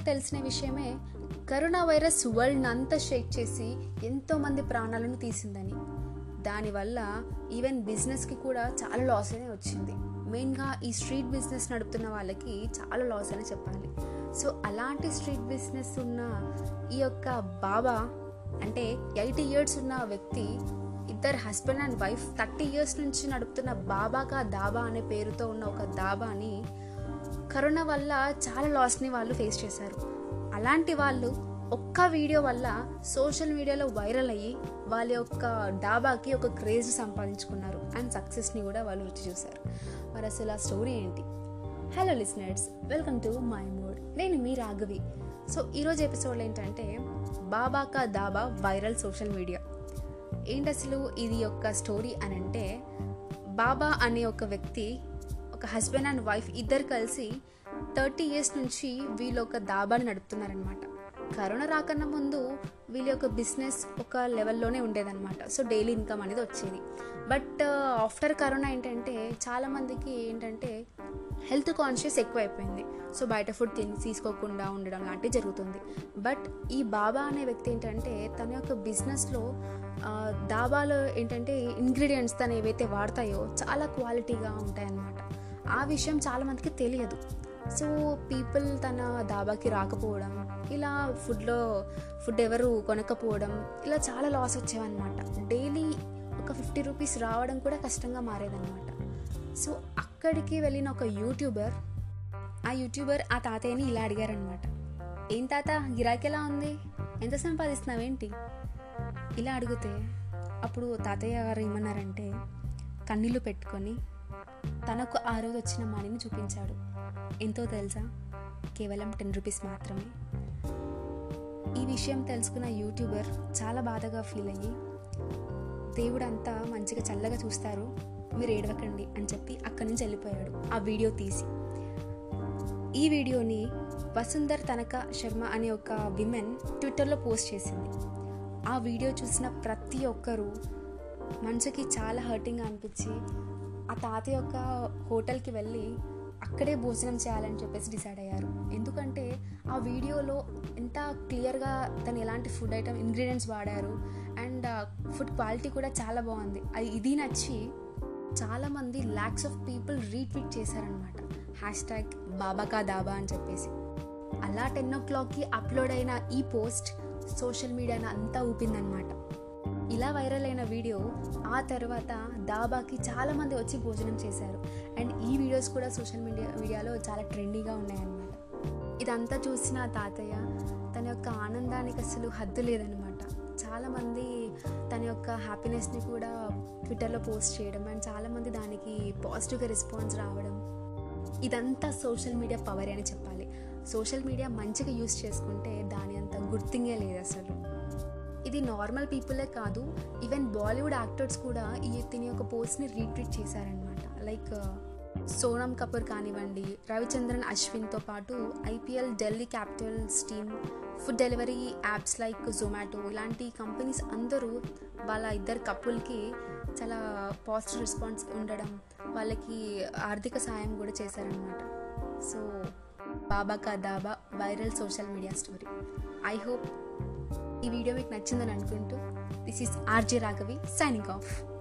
తెలిసిన విషయమే corona virus world అంతా షేక్ చేసి ఎంతోమంది ప్రాణాలను తీసిందని దానివల్ల ఈవెన్ బిజినెస్కి కూడా చాలా లాస్ అనే వచ్చింది మెయిన్గా ఈ స్ట్రీట్ బిజినెస్ నడుపుతున్న వాళ్ళకి చాలా లాస్ అని చెప్పాలి సో అలాంటి స్ట్రీట్ బిజినెస్ ఉన్న ఈ యొక్క బాబా అంటే ఎయిటీ ఇయర్స్ ఉన్న వ్యక్తి ఇద్దరు husband and wife thirty years నుంచి నడుపుతున్న బాబాకా దాబా అనే పేరుతో ఉన్న ఒక దాబాని కరోనా వల్ల చాలా లాస్ని వాళ్ళు ఫేస్ చేశారు అలాంటి వాళ్ళు ఒక్క వీడియో వల్ల సోషల్ మీడియాలో వైరల్ అయ్యి వాళ్ళ యొక్క డాబాకి ఒక క్రేజ్ సంపాదించుకున్నారు అండ్ సక్సెస్ని కూడా వాళ్ళు రుచి చూశారు మరి అసలు ఆ స్టోరీ ఏంటి hello listeners welcome to my mood నేను మీ రాఘవి సో ఈరోజు ఎపిసోడ్ ఏంటంటే బాబాకా దాబా వైరల్ సోషల్ మీడియా ఏంటి అసలు ఇది యొక్క స్టోరీ అని అంటే బాబా అనే ఒక వ్యక్తి ఒక హస్బెండ్ అండ్ వైఫ్ ఇద్దరు కలిసి థర్టీ ఇయర్స్ నుంచి వీళ్ళు ఒక దాబాని నడుపుతున్నారనమాట కరోనా రాకన్నా ముందు వీళ్ళ యొక్క బిజినెస్ ఒక లెవెల్లోనే ఉండేదన్నమాట సో డైలీ ఇన్కమ్ అనేది వచ్చేది బట్ ఆఫ్టర్ కరోనా ఏంటంటే చాలామందికి ఏంటంటే హెల్త్ కాన్షియస్ ఎక్కువైపోయింది సో బయట ఫుడ్ తిని తీసుకోకుండా ఉండడం లాంటివి జరుగుతుంది బట్ ఈ బాబా అనే వ్యక్తి ఏంటంటే తన యొక్క బిజినెస్లో దాబాలో ఏంటంటే ఇంగ్రీడియంట్స్ తను ఏవైతే వాడతాయో చాలా క్వాలిటీగా ఉంటాయన్నమాట ఆ విషయం చాలామందికి తెలియదు సో పీపుల్ తన దాబాకి రాకపోవడం ఇలా ఫుడ్లో ఫుడ్ ఎవరు కొనకపోవడం ఇలా చాలా లాస్ వచ్చేవన్నమాట డైలీ ఒక ఫిఫ్టీ రూపీస్ రావడం కూడా కష్టంగా మారేదన్నమాట సో అక్కడికి వెళ్ళిన ఒక యూట్యూబర్ ఆ యూట్యూబర్ ఆ తాతయ్యని ఇలా అడిగారనమాట ఏం తాత గిరాకీ ఎలా ఉంది ఎంత సంపాదిస్తున్నావేంటి ఇలా అడిగితే అప్పుడు తాతయ్య గారు ఏమన్నారంటే కన్నీళ్ళు పెట్టుకొని తనకు ఆ రోజు వచ్చిన మనీని చూపించాడు ఎంతో తెలుసా కేవలం టెన్ రూపీస్ మాత్రమే ఈ విషయం తెలుసుకున్న యూట్యూబర్ చాలా బాధగా ఫీల్ అయ్యి దేవుడు అంతా మంచిగా చల్లగా చూస్తారు మీరు ఏడవకండి అని చెప్పి అక్కడి నుంచి వెళ్ళిపోయాడు ఆ వీడియో తీసి ఈ వీడియోని వసుంధర్ తనక శర్మ అనే ఒక విమెన్ ట్విట్టర్లో పోస్ట్ చేసింది ఆ వీడియో చూసిన ప్రతి ఒక్కరూ మనసుకి చాలా హర్టింగ్ అనిపించి ఆ తాత యొక్క హోటల్కి వెళ్ళి అక్కడే భోజనం చేయాలని చెప్పేసి డిసైడ్ అయ్యారు ఎందుకంటే ఆ వీడియోలో ఎంత క్లియర్గా తను ఎలాంటి ఫుడ్ ఐటమ్ ఇంగ్రీడియంట్స్ వాడారు అండ్ ఫుడ్ క్వాలిటీ కూడా చాలా బాగుంది అది ఇది నచ్చి చాలామంది ల్యాక్స్ ఆఫ్ పీపుల్ రీట్వీట్ చేశారనమాట హ్యాష్ ట్యాగ్ బాబాకా దాబా అని చెప్పేసి అలా టెన్ ఓ క్లాక్కి అప్లోడ్ అయిన ఈ పోస్ట్ సోషల్ మీడియాను అంతా ఊపిందనమాట ఇలా వైరల్ అయిన వీడియో ఆ తర్వాత దాబాకి చాలామంది వచ్చి భోజనం చేశారు అండ్ ఈ వీడియోస్ కూడా సోషల్ మీడియా మీడియాలో చాలా ట్రెండీగా ఉన్నాయన్నమాట ఇదంతా చూసిన ఆ తాతయ్య తన యొక్క ఆనందానికి అసలు హద్దు లేదనమాట చాలామంది తన యొక్క హ్యాపీనెస్ని కూడా ట్విట్టర్లో పోస్ట్ చేయడం అండ్ చాలామంది దానికి పాజిటివ్గా రెస్పాన్స్ రావడం ఇదంతా సోషల్ మీడియా పవర్ అని చెప్పాలి సోషల్ మీడియా మంచిగా యూస్ చేసుకుంటే దాని అంత గుర్తింగే లేదు అసలు ఇది నార్మల్ పీపులే కాదు ఈవెన్ బాలీవుడ్ యాక్టర్స్ కూడా ఈ తిని యొక్క పోస్ట్ని రీట్వీట్ చేశారనమాట లైక్ సోనమ్ కపూర్ కానివ్వండి రవిచంద్రన్ అశ్విన్తో పాటు IPL Delhi capitals team food delivery apps like Zomato ఇలాంటి కంపెనీస్ అందరూ వాళ్ళ ఇద్దరు కపుల్కి చాలా పాజిటివ్ రెస్పాన్స్ ఉండడం వాళ్ళకి ఆర్థిక సాయం కూడా చేశారనమాట so Baba Ka Dhaba viral social media story I hope ఈ వీడియో మీకు నచ్చిందని అనుకుంటూ this is RJ Raghavi signing of